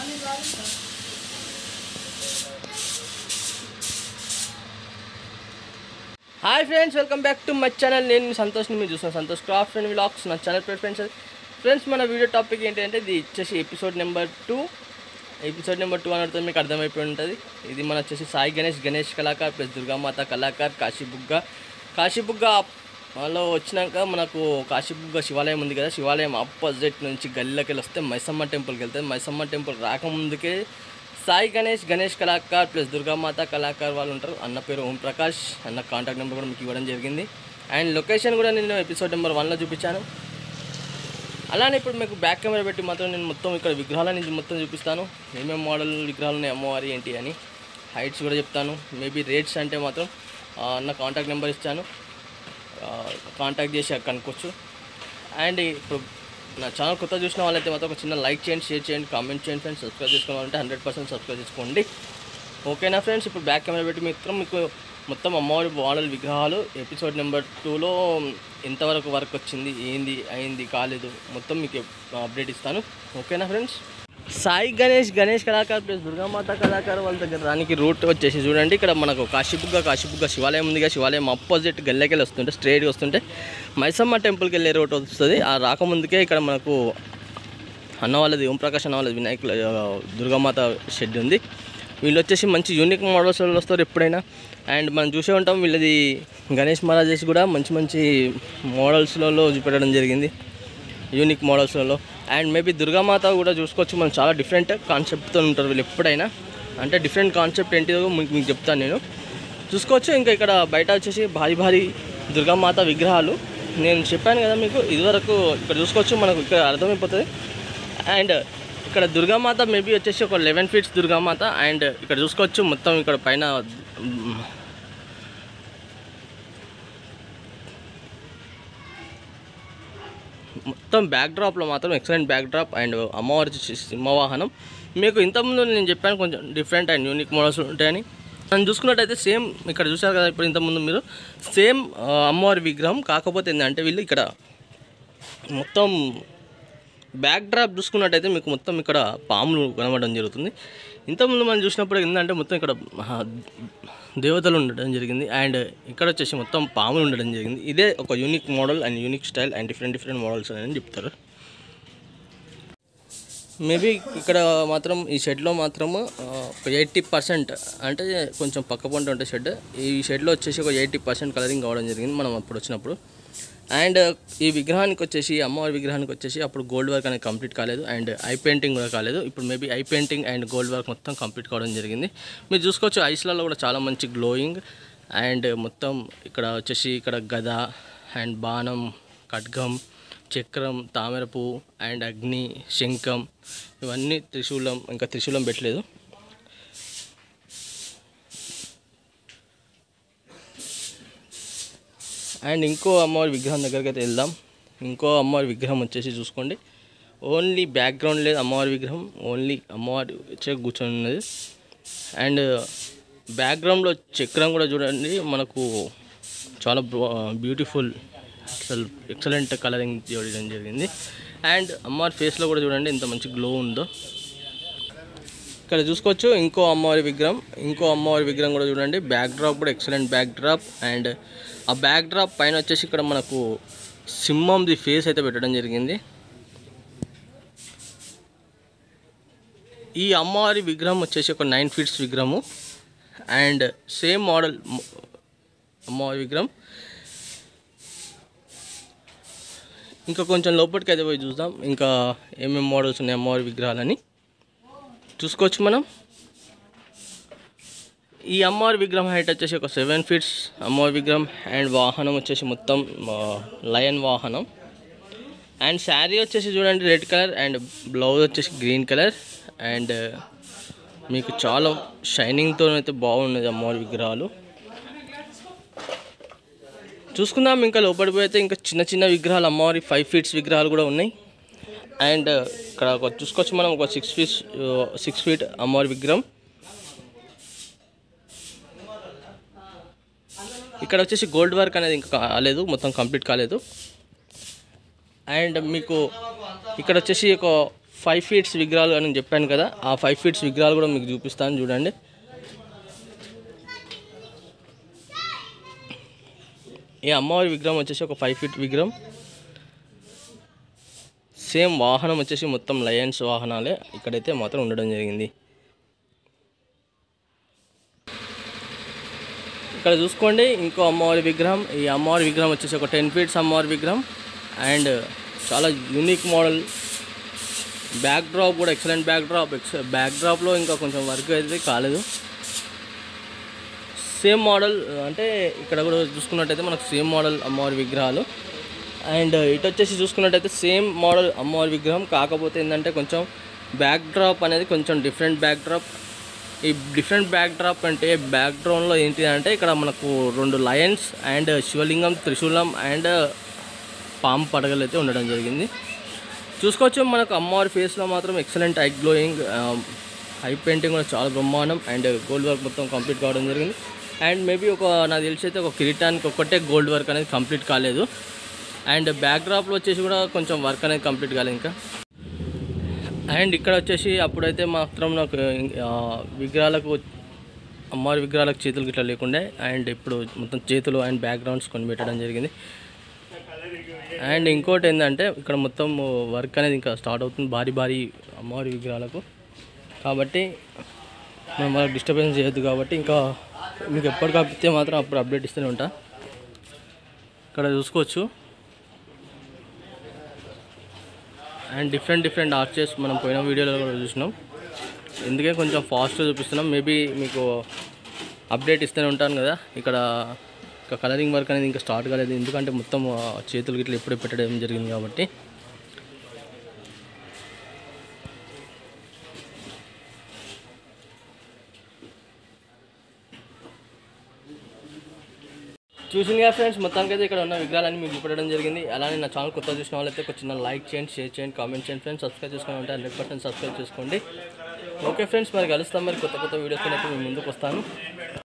hi friends welcome back to my channel నేను మీ సంతోష్ని మీరు చూసిన సంతోష్ క్రాఫ్ట్ అండ్ వ్లాగ్స్ నా ఛానల్ పేరు ఫ్రెండ్స్ ఫ్రెండ్స్ మన వీడియో టాపిక్ ఏంటంటే ఇది వచ్చేసి episode number two episode number two అనేది మీకు అర్థమైపోయి ఉంటుంది ఇది మన వచ్చేసి సాయి గణేష్ గణేష్ కళాకార్ ప్లస్ దుర్గామాత కళాకార్ కాశీబుగ్గ కాశీబుగ్గ లో వచ్చినాక మనకు కాశీబుగ్గ శివాలయం ఉంది కదా శివాలయం ఆపోజిట్ నుంచి గల్లీలోకి వెళ్ళి వస్తే మైసమ్మ టెంపుల్కి వెళ్తుంది మైసమ్మ టెంపుల్ రాకముందుకే సాయి గణేష్ గణేష్ కళాకార్ ప్లస్ దుర్గామాత కళాకార్ వాళ్ళు ఉంటారు అన్న పేరు ఓం ప్రకాష్ అన్న కాంటాక్ట్ నెంబర్ కూడా మీకు ఇవ్వడం జరిగింది అండ్ లొకేషన్ కూడా నేను ఎపిసోడ్ నెంబర్ వన్లో చూపించాను అలానే ఇప్పుడు మీకు బ్యాక్ కెమెరా పెట్టి మాత్రం నేను మొత్తం ఇక్కడ విగ్రహాల నుంచి మొత్తం చూపిస్తాను ఏమేమి మోడల్ విగ్రహాలు ఉన్నాయి అమ్మవారి ఏంటి అని హైట్స్ కూడా చెప్తాను మేబీ రేట్స్ అంటే మాత్రం ఆ, అన్న కాంటాక్ట్ నెంబర్ ఇస్తాను కాంటాక్ట్ చేసి కనుక్కోవచ్చు అండ్ ఇప్పుడు నా ఛానల్ కొత్త చూసిన వాళ్ళైతే మాత్రం ఒక చిన్న లైక్ చేయండి షేర్ చేయండి కామెంట్ చేయండి ఫ్రెండ్స్ సబ్స్క్రైబ్ చేసుకోవాలంటే హండ్రెడ్ పర్సెంట్ సబ్స్క్రైబ్ చేసుకోండి ఓకేనా ఫ్రెండ్స్ ఇప్పుడు బ్యాక్ కెమెరా పెట్టి మాత్రం మీకు మొత్తం అమ్మవారి మోడల్ విగ్రహాలు ఎపిసోడ్ నెంబర్ టూలో ఎంతవరకు వర్క్ వచ్చింది ఏంది అయింది కాలేదు మొత్తం మీకు అప్డేట్ ఇస్తాను ఓకేనా ఫ్రెండ్స్ సాయి గణేష్ గణేష్ కళాకార్ ప్లస్ దుర్గామాత కళాకార్ వాళ్ళ దగ్గర రానికి రూట్ వచ్చేసి చూడండి ఇక్కడ మనకు కాశీబుగ్గ కాశీబుగ్గ శివాలయం ఉందిగా శివాలయం అపోజిట్ గల్లెకెళ్ళి వస్తుంటే స్ట్రైట్గా వస్తుంటే మైసమ్మ టెంపుల్కి వెళ్ళే రూట్ వస్తుంది ఆ రాకముందుకే ఇక్కడ మనకు అన్న వాళ్ళది ఓం ప్రకాష్ అన్న వాళ్ళది వినాయకుల ఆ, దుర్గామాత షెడ్ ఉంది వీళ్ళు వచ్చేసి మంచి యూనిక్ మోడల్స్ వాళ్ళు వస్తారు ఎప్పుడైనా అండ్ మనం చూసే ఉంటాం వీళ్ళది గణేష్ మహారాజెస్ కూడా మంచి మంచి మోడల్స్లలో చూపెట్టడం జరిగింది యూనిక్ మోడల్స్లలో అండ్ మేబీ దుర్గామాత కూడా చూసుకోవచ్చు మనం చాలా డిఫరెంట్ కాన్సెప్ట్తో ఉంటారు వీళ్ళు ఎప్పుడైనా అంటే డిఫరెంట్ కాన్సెప్ట్ ఏంటిదో మీకు మీకు చెప్తాను నేను చూసుకోవచ్చు ఇంకా ఇక్కడ బయట వచ్చేసి భారీ భారీ దుర్గామాత విగ్రహాలు నేను చెప్పాను కదా మీకు ఇదివరకు ఇక్కడ చూసుకోవచ్చు మనకు ఇక్కడ అర్థమైపోతుంది అండ్ ఇక్కడ దుర్గామాత మేబీ వచ్చేసి ఒక లెవెన్ ఫీట్స్ దుర్గామాత అండ్ ఇక్కడ చూసుకోవచ్చు మొత్తం ఇక్కడ పైన మ్, మొత్తం బ్యాక్ డ్రాప్లో మాత్రం ఎక్సలెంట్ బ్యాక్ డ్రాప్ అండ్ అమ్మవారి వచ్చేసి సింహవాహనం మీకు ఇంతకుముందు నేను చెప్పాను కొంచెం డిఫరెంట్ అండ్ యూనిక్ మోడల్స్ ఉంటాయని మనం చూసుకున్నట్టయితే సేమ్ ఇక్కడ చూసారు కదా ఇప్పుడు ఇంతకుముందు మీరు సేమ్ అమ్మవారి విగ్రహం కాకపోతే ఏంటంటే వీళ్ళు ఇక్కడ మొత్తం బ్యాక్ డ్రాప్ చూసుకున్నట్టయితే మీకు మొత్తం ఇక్కడ పాములు కనబడడం జరుగుతుంది ఇంతకుముందు మనం చూసినప్పుడు ఏంటంటే మొత్తం ఇక్కడ మహా దేవతలు ఉండడం జరిగింది అండ్ ఇక్కడ వచ్చేసి మొత్తం పాములు ఉండడం జరిగింది ఇదే ఒక unique model and unique style and different different models అని చెప్తారు మేబీ ఇక్కడ మాత్రం ఈ షెడ్లో మాత్రము ఆ, ఒక ఎయిటీ పర్సెంట్ అంటే కొంచెం పక్క పంట ఉంటే షెడ్ ఈ షెడ్లో వచ్చేసి ఒక ఎయిటీ పర్సెంట్ కలరింగ్ కావడం జరిగింది మనం అప్పుడు వచ్చినప్పుడు అండ్ ఈ విగ్రహానికి వచ్చేసి అమ్మవారి విగ్రహానికి వచ్చేసి అప్పుడు గోల్డ్ వర్క్ అనేది కంప్లీట్ కాలేదు అండ్ ఐ పెయింటింగ్ కూడా కాలేదు ఇప్పుడు maybe eye painting and gold work మొత్తం కంప్లీట్ కావడం జరిగింది మీరు చూసుకోవచ్చు ఐస్లలో కూడా చాలా మంచి గ్లోయింగ్ అండ్ మొత్తం ఇక్కడ వచ్చేసి ఇక్కడ గద అండ్ బాణం ఖడ్గం చక్రం తామర పువ్వు అండ్ అగ్ని శంఖం ఇవన్నీ త్రిశూలం ఇంకా త్రిశూలం పెట్టలేదు అండ్ ఇంకో అమ్మవారి విగ్రహం దగ్గరికి అయితే వెళ్దాం ఇంకో అమ్మవారి విగ్రహం వచ్చేసి చూసుకోండి ఓన్లీ బ్యాక్గ్రౌండ్ లేదు అమ్మవారి విగ్రహం ఓన్లీ అమ్మవారి వచ్చే కూర్చొని ఉన్నది అండ్ బ్యాక్గ్రౌండ్లో చక్రం కూడా చూడండి మనకు చాలా బ్యూటిఫుల్ అసలు ఎక్సలెంట్ కలరింగ్ చేయడం జరిగింది అండ్ అమ్మవారి ఫేస్లో కూడా చూడండి ఎంత మంచి గ్లో ఉందో ఇక్కడ చూసుకోవచ్చు ఇంకో అమ్మవారి విగ్రహం ఇంకో అమ్మవారి విగ్రహం కూడా చూడండి బ్యాక్ డ్రాప్ కూడా ఎక్సలెంట్ బ్యాక్ డ్రాప్ అండ్ ఆ బ్యాక్ డ్రాప్ పైన వచ్చేసి ఇక్కడ మనకు సింహంది ఫేస్ అయితే పెట్టడం జరిగింది ఈ అమ్మవారి విగ్రహం వచ్చేసి ఒక నైన్ ఫీట్స్ విగ్రహము అండ్ సేమ్ మోడల్ అమ్మవారి విగ్రహం ఇంకా కొంచెం లోపలికి అయితే పోయి చూద్దాం ఇంకా ఏమేమి మోడల్స్ ఉన్నాయి అమ్మవారి విగ్రహాలని చూసుకోవచ్చు మనం ఈ అమ్మవారి విగ్రహం హైట్ వచ్చేసి ఒక సెవెన్ ఫీట్స్ అమ్మవారి విగ్రహం అండ్ వాహనం వచ్చేసి మొత్తం లయన్ వాహనం అండ్ శారీ వచ్చేసి చూడండి రెడ్ కలర్ అండ్ బ్లౌజ్ వచ్చేసి గ్రీన్ కలర్ అండ్ మీకు చాలా షైనింగ్తో అయితే బాగున్నది అమ్మవారి విగ్రహాలు చూసుకుందాం ఇంకా లోపలికి పోయితే ఇంకా చిన్న చిన్న విగ్రహాలు అమ్మవారి ఫైవ్ ఫీట్స్ విగ్రహాలు కూడా ఉన్నాయి అండ్ ఇక్కడ ఒక చూసుకోవచ్చు మనం ఒక సిక్స్ ఫీట్స్ సిక్స్ ఫీట్ అమ్మవారి విగ్రహం ఇక్కడ వచ్చేసి గోల్డ్ వర్క్ అనేది ఇంకా కాలేదు మొత్తం కంప్లీట్ కాలేదు అండ్ మీకు ఇక్కడ వచ్చేసి ఒక ఫైవ్ ఫీట్స్ విగ్రహాలు అని చెప్పాను కదా ఆ ఫైవ్ ఫీట్స్ విగ్రహాలు కూడా మీకు చూపిస్తాను చూడండి ఈ అమ్మవారి విగ్రహం వచ్చేసి ఒక ఫైవ్ ఫీట్ విగ్రహం సేమ్ వాహనం వచ్చేసి మొత్తం లయన్స్ వాహనాలే ఇక్కడైతే మాత్రం ఉండడం జరిగింది ఇక్కడ చూసుకోండి ఇంకో అమ్మవారి విగ్రహం ఈ అమ్మవారి విగ్రహం వచ్చేసి ఒక టెన్ ఫీట్స్ అమ్మవారి విగ్రహం అండ్ చాలా యూనిక్ మోడల్ బ్యాక్ డ్రాప్ కూడా ఎక్సలెంట్ బ్యాక్ డ్రాప్ ఎక్స్ బ్యాక్ డ్రాప్లో ఇంకా కొంచెం వర్క్ అయితే కాలేదు సేమ్ మోడల్ అంటే ఇక్కడ కూడా చూసుకున్నట్టయితే మనకు సేమ్ మోడల్ అమ్మవారి విగ్రహాలు అండ్ ఇటు వచ్చేసి చూసుకున్నట్టయితే సేమ్ మోడల్ అమ్మవారి విగ్రహం కాకపోతే ఏంటంటే కొంచెం బ్యాక్ డ్రాప్ అనేది కొంచెం డిఫరెంట్ బ్యాక్ డ్రాప్ ఈ డిఫరెంట్ బ్యాక్ డ్రాప్ అంటే బ్యాక్ డ్రాప్లో ఏంటి అంటే ఇక్కడ మనకు రెండు లయన్స్ అండ్ శివలింగం త్రిశూలం అండ్ పాము పడగలు అయితే ఉండడం జరిగింది చూసుకోవచ్చు మనకు అమ్మవారి ఫేస్లో మాత్రం excellent eye glowing high painting కూడా చాలా బ్రహ్మాండం అండ్ గోల్డ్ వర్క్ మొత్తం కంప్లీట్ కావడం జరిగింది అండ్ మేబీ ఒక నాకు తెలిసి అయితే ఒక కిరీటానికి ఒక్కటే గోల్డ్ వర్క్ అనేది కంప్లీట్ కాలేదు అండ్ బ్యాక్ డ్రాప్లో వచ్చేసి కూడా కొంచెం వర్క్ అనేది కంప్లీట్ కాలేదు ఇంకా అండ్ ఇక్కడ వచ్చేసి అప్పుడైతే మాత్రం నాకు ఆ, విగ్రహాలకు అమ్మవారి విగ్రహాలకు చేతులు గిట్లా లేకుండే అండ్ ఇప్పుడు మొత్తం చేతులు అండ్ బ్యాక్గ్రౌండ్స్ కొని పెట్టడం జరిగింది అండ్ ఇంకోటి ఏంటంటే ఇక్కడ మొత్తం వర్క్ అనేది ఇంకా స్టార్ట్ అవుతుంది భారీ భారీ అమ్మవారి విగ్రహాలకు కాబట్టి మనం వాళ్ళకి డిస్టర్బెన్స్ చేయొద్దు కాబట్టి ఇంకా మీకు ఎప్పటికప్పుడు మాత్రం అప్పుడు అప్డేట్ ఇస్తూనే ఉంటా ఇక్కడ చూసుకోవచ్చు అండ్ డిఫరెంట్ డిఫరెంట్ ఆర్చెస్ మనం పోయిన వీడియోలో కూడా చూసినాం ఎందుకే కొంచెం ఫాస్ట్గా చూపిస్తున్నాం మేబీ మీకు అప్డేట్ ఇస్తూనే ఉంటాను కదా ఇక్కడ ఇంకా కలరింగ్ వర్క్ అనేది ఇంకా స్టార్ట్ కాలేదు ఎందుకంటే మొత్తం ఆ, చేతులు గిట్ల ఎప్పుడే పెట్టడం జరిగింది కాబట్టి చూసింది కదా ఫ్రెండ్స్ మొత్తానికి అయితే ఇక్కడ ఉన్న విగ్రహాలన్నీ మీకు చూపెట్టడం జరిగింది అలానే నా ఛానల్ కొత్త చూసిన వాళ్ళైతే ఒక చిన్న లైక్ చేయండి షేర్ చేయండి కామెంట్ చేయండి ఫ్రెండ్స్ సబ్స్క్రైబ్ చేసుకుని ఉంటే హండ్రెడ్ పర్సెంట్ సబ్స్క్రైబ్ చేసుకోండి ఓకే ఫ్రెండ్స్ మరి కలుస్తాం మరి కొత్త కొత్త వీడియోస్ అయితే మీ ముందుకు వస్తాను